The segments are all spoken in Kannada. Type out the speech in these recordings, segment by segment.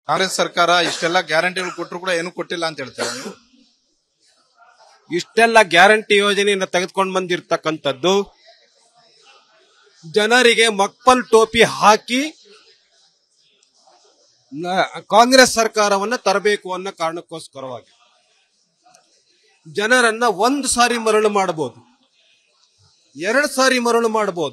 ಕಾಂಗ್ರೆಸ್ ಸರ್ಕಾರ ಇಷ್ಟೆಲ್ಲ ಗ್ಯಾರಂಟಿಗಳು ಕೊಟ್ಟರು ಕೂಡ ಏನು ಕೊಟ್ಟಿಲ್ಲ ಅಂತ ಹೇಳ್ತಾರೆ ನೀವು ಇಷ್ಟೆಲ್ಲ ಗ್ಯಾರಂಟಿ ಯೋಜನೆಯನ್ನು ತೆಗೆದುಕೊಂಡು ಬಂದಿರತಕ್ಕಂಥದ್ದು ಜನರಿಗೆ ಮಕ್ಕಲ್ ಟೋಪಿ ಹಾಕಿ ನ- ಕಾಂಗ್ರೆಸ್ ಸರ್ಕಾರವನ್ನ ತರಬೇಕು ಅನ್ನೋ ಕಾರಣಕ್ಕೋಸ್ಕರವಾಗಿ ಜನರನ್ನ ಒಂದು ಸಾರಿ ಮರಳು ಮಾಡಬಹುದು ಎರಡು ಸಾರಿ ಮರಳು ಮಾಡಬಹುದು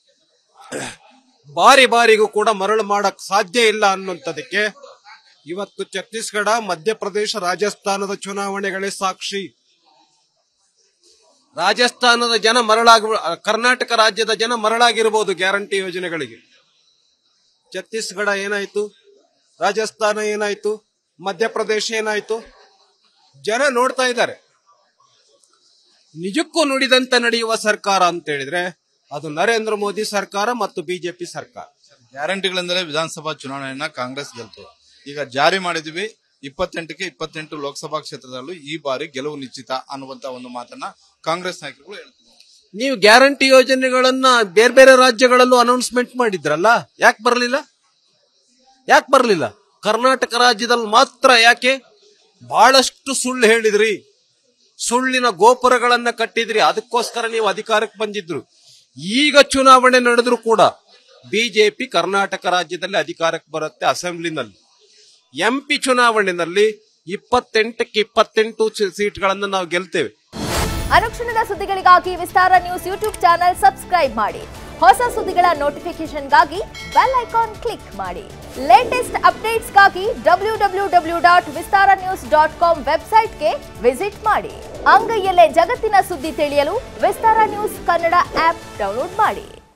ಬಾರಿ ಬಾರಿಗೂ ಕೂಡ ಮರಳು ಮಾಡಕ್ ಸಾಧ್ಯ ಇಲ್ಲ ಅನ್ನುವಂಥದಕ್ಕೆ ಇವತ್ತು ಛತ್ತೀಸ್ಗಢ ಮಧ್ಯಪ್ರದೇಶ ರಾಜಸ್ಥಾನದ ಚುನಾವಣೆಗಳೇ ಸಾಕ್ಷಿ ರಾಜಸ್ಥಾನದ ಜನ ಮರಳಾಗಿ ಕರ್ನಾಟಕ ರಾಜ್ಯದ ಜನ ಮರಳಾಗಿರ್ಬೋದು ಗ್ಯಾರಂಟಿ ಯೋಜನೆಗಳಿಗೆ ಛತ್ತೀಸ್ಗಢ ಏನಾಯ್ತು ರಾಜಸ್ಥಾನ ಏನಾಯ್ತು ಮಧ್ಯಪ್ರದೇಶ ಏನಾಯ್ತು ಜನ ನೋಡ್ತಾ ಇದ್ದಾರೆ ನಿಜಕ್ಕೂ ನುಡಿದಂತೆ ನಡೆಯುವ ಸರ್ಕಾರ ಅಂತ ಹೇಳಿದ್ರೆ ಅದು ನರೇಂದ್ರ ಮೋದಿ ಸರ್ಕಾರ ಮತ್ತು ಬಿಜೆಪಿ ಸರ್ಕಾರ ಗ್ಯಾರಂಟಿಗಳೆಂದರೆ ವಿಧಾನಸಭಾ ಚುನಾವಣೆಯನ್ನ ಕಾಂಗ್ರೆಸ್ ಗೆಲ್ತು ಈಗ ಜಾರಿ ಮಾಡಿದ್ವಿ ಇಪ್ಪತ್ತೆಂಟಕ್ಕೆ ಇಪ್ಪತ್ತೆಂಟು ಲೋಕಸಭಾ ಕ್ಷೇತ್ರದಲ್ಲೂ ಈ ಬಾರಿ ಗೆಲುವು ನಿಶ್ಚಿತ ಅನ್ನುವಂತ ಒಂದು ಮಾತನ್ನ ಕಾಂಗ್ರೆಸ್ ನಾಯಕರು ಹೇಳ್ತಾರೆ ನೀವು ಗ್ಯಾರಂಟಿ ಯೋಜನೆಗಳನ್ನ ಬೇರೆ ಬೇರೆ ರಾಜ್ಯಗಳಲ್ಲೂ ಅನೌನ್ಸ್ಮೆಂಟ್ ಮಾಡಿದ್ರಲ್ಲ ಯಾಕೆ ಬರಲಿಲ್ಲ ಯಾಕೆ ಬರಲಿಲ್ಲ ಕರ್ನಾಟಕ ರಾಜ್ಯದಲ್ಲಿ ಮಾತ್ರ ಯಾಕೆ ಬಹಳಷ್ಟು ಸುಳ್ಳು ಹೇಳಿದ್ರಿ ಸುಳ್ಳಿನ ಗೋಪುರಗಳನ್ನ ಕಟ್ಟಿದ್ರಿ ಅದಕ್ಕೋಸ್ಕರ ನೀವು ಅಧಿಕಾರಕ್ಕೆ ಬಂದಿದ್ರು ಈಗ ಚುನಾವಣೆ ನಡೆದ್ರು ಕೂಡ ಬಿಜೆಪಿ ಕರ್ನಾಟಕ ರಾಜ್ಯದಲ್ಲಿ ಅಧಿಕಾರಕ್ಕೆ ಬರುತ್ತೆ ಅಸೆಂಬ್ಲಿನಲ್ಲಿ ಎಂಪಿ ಚುನಾವಣೆಯಲ್ಲಿ ಇಪ್ಪತ್ತೆಂಟಕ್ಕೆ ಇಪ್ಪತ್ತೆಂಟು ಸೀಟ್ಗಳನ್ನು ನಾವು ಗೆಲ್ತೇವೆ ಅನುಕ್ಷಣದ ಸುದ್ದಿಗಳಿಗಾಗಿ Vistara news YouTube channel subscribe ಮಾಡಿ ಹೊಸ ಸುದ್ದಿಗಳ ನೋಟಿಫಿಕೇಶನ್ಗಾಗಿ ಬೆಲ್ ಐಕಾನ್ ಕ್ಲಿಕ್ ಮಾಡಿ ಲೇಟೆಸ್ಟ್ ಅಪ್ಡೇಟ್ಸ್ಗಾಗಿ W W W dot Vistara news dot com ವೆಬ್ಸೈಟ್ಗೆ ವಿಸಿಟ್ ಮಾಡಿ ಅಂಗೈಯಲ್ಲೇ ಜಗತ್ತಿನ ಸುದ್ದಿ ತಿಳಿಯಲು Vistara news Kannada app download ಮಾಡಿ